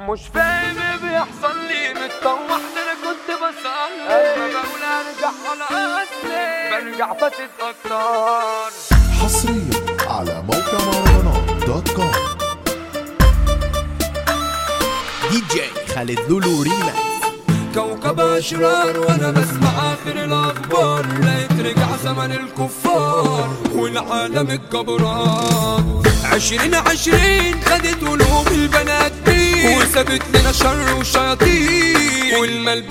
مش فاهم ايه بيحصل لي متطوح ده انا كنت بصلي اما بقول ارجع على اصلي برجع فاسد اكتر حصريا على موقع مهرجانات دوت كوم دي جي خالد لولو ريماكس كوكب اشرار وانا بسمع اخر الاخبار لقيت رجع زمن الكفار والعالم الجبران عشرين عشرين خدت قلوب البنات بيه وسابت لنا شر وشياطين والمال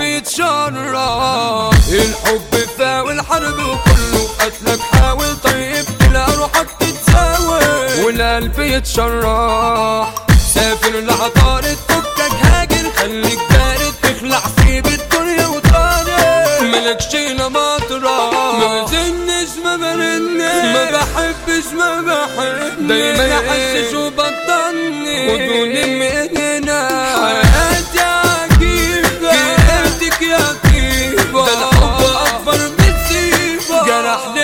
بيتشرع الحب فا والحرب وكله قتلك حاول طيب تلاقي روحك تتساوي والقلب يتشرح سافر لعطارد فكك هاجر خليك بارد تخلع سيب الدنيا وطارد ملكش لا مطرح ما بزنش ما برنش ما بحبش ما بحب دايما احسس وبطلني خدوني من هنا حياتي عجيبة جرحتك يا طيبة ده الحب اكبر مصيبة جرحني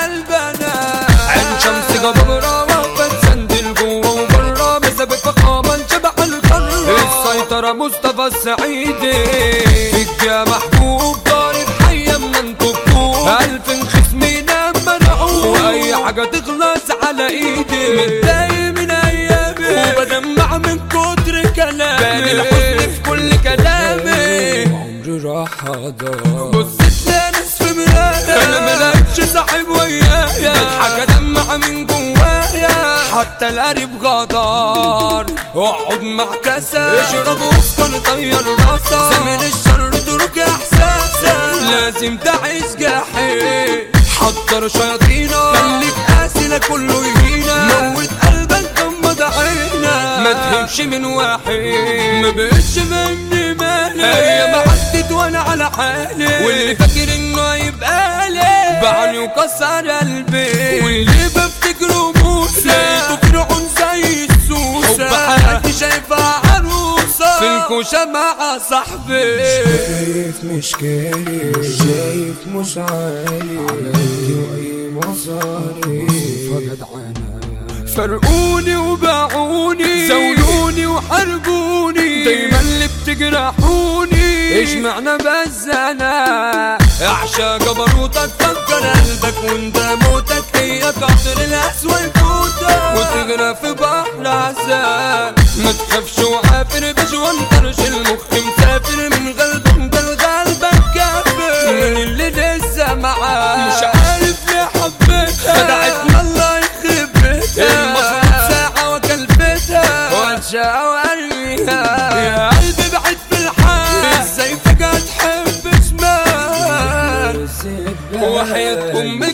قلبنا عين شمس جبرة وقفت سندل جوه وبره بسبب فخامة شبح القارة السيطرة مصطفى السعيدي فيك يا محبوب ضارب حيا من انتو بطوب ألف خصمينا منعوب وأي حاجة تخلص على إيدي متضايق من أيامي وبدمع من كتر كلامي باني الحزن في كل كلامي عمري راح أضاع بصيت لناس في مرايا أنا ملكش صاحب ويايا بضحك أدمع من جوايا حتى القريب غدار اقعد مع كاسة اشرب واسكر طير راسك زمن الشر ترك احساسك لازم تعيش جحيم حضر شياطينك خليك قاسي لا كله يهينك موت قلبك غمض عينك ما تهمش من واحد ما بقتش مني مالي هي ما عدت وانا على حالي واللي فاكر انه هيبقى لي بعاني وكسر قلبي واللي بفتكره موسى لقيته فرعون زي السوسة حب حياتي شايفها عروسة في الكوشة مع صاحبي شايف مش كاري شايف مش عالي على ايدي واي مصاري فجدعانة فرقوني وباعوني زولوني وحرقوني دايما اللي بتجرحوني ايش معنى بس انا اعشى جبروتك فكر قلبك وانت موتك هي قطر الاسود يفوتك وتغرق في بحر عذاب ما تخافش وعافر باش وانطرش المخ مسافر من قلبك انت لقلبك كافر من اللي لسه معاه مش عارف ليه حبيتها بدعتنا الله يخرب بيتها المفروض ساعة وكلفتها وانشا وارميها يا قلبي بعد في الحال ازاي فجأة تحب شمال وحياة امك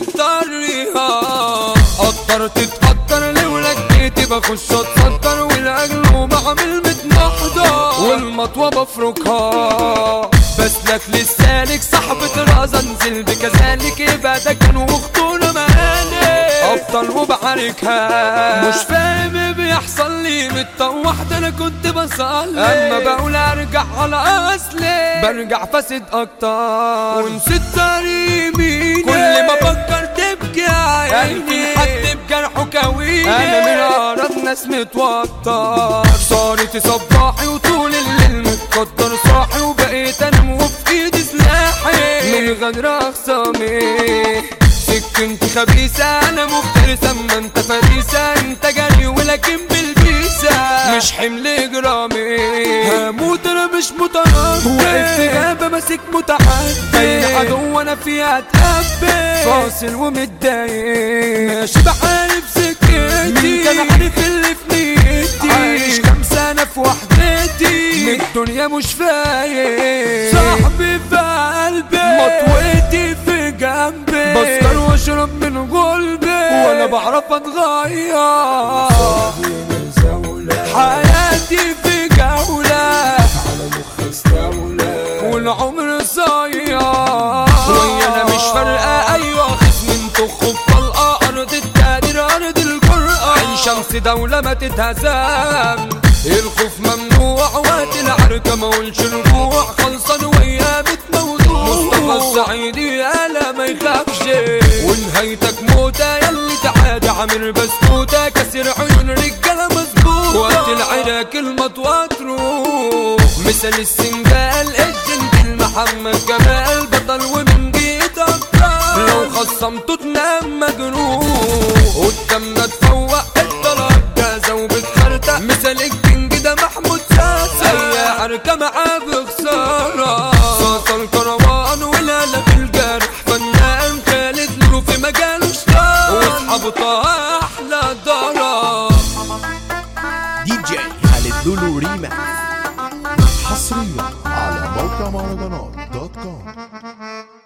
طريها قدر تتقدر لولا جيتي بخش اتصدر والاجل بعمل متنحضر والمطوة بفركها بسلك للسالك صاحبة رازا انزل بكذلك يبقى ده كان واختونا معاني افضل وبعاركها مش فاهم ايه بيحصل لي متطوح ده انا كنت بصلي اما بقول ارجع على اصلي برجع فاسد اكتر ونسيت طريق مين كل ما افكر تبكي عيني حد بجرحه كويني انا من اقرب ناس متوتر صارت صباحي وطول الليل متقدر صاحي وبقيت انام وفي ايدي سلاحي من غدر اخصامي سكنتي خبيثة أنا مفترسة أما أنت فريسة أنت جري ولكن بالبيسة مش حمل جرامي هموت أنا مش متربي وقفت غابة ماسك متعدي أي عدو أنا فيها أتقبل فاصل ومتضايق ماشي بحارب سكتي مين كان عارف اللي في نيتي عايش كام سنة في وحدتي من الدنيا مش فايق صاحبي في قلبي مطوتي في جنبي بسكر واشرب من قلبي وانا بعرف اتغير من زولة حياتي في جولة على مخ استولى والعمر صايع ويا انا مش فارقة ايوه خصم انتو خب طلقة ارض التقدير ارض الجرأة عين شمس دولة ما تتهزم الخوف ممنوع وقت العركة ما اقولش رجوع خلصان ويا بتموضوع مصطفى الصعيدي يالا ما يخافش ونهايتك موتة ياللي تعادي عامر بسكوتة كسر عيون رجالة مظبوطة وقت العركة شاعر كلمة وتروح مثل السنجال الجنتل محمد جمال بطل ومن جيت أبطال لو خصمته تنام مجروح وتكمل تفوق الطلب جازة وبتخرتق مثل الكينج ده محمود ساسا أي عركة معاه بخسارة صوت الكروان ولالا في الجرح فنان خالد له في مجاله اشتغل واصحابه طه أحلى ضرب دي جي خالد لولو ريماكس حصريا على موقع مهرجانات دوت كوم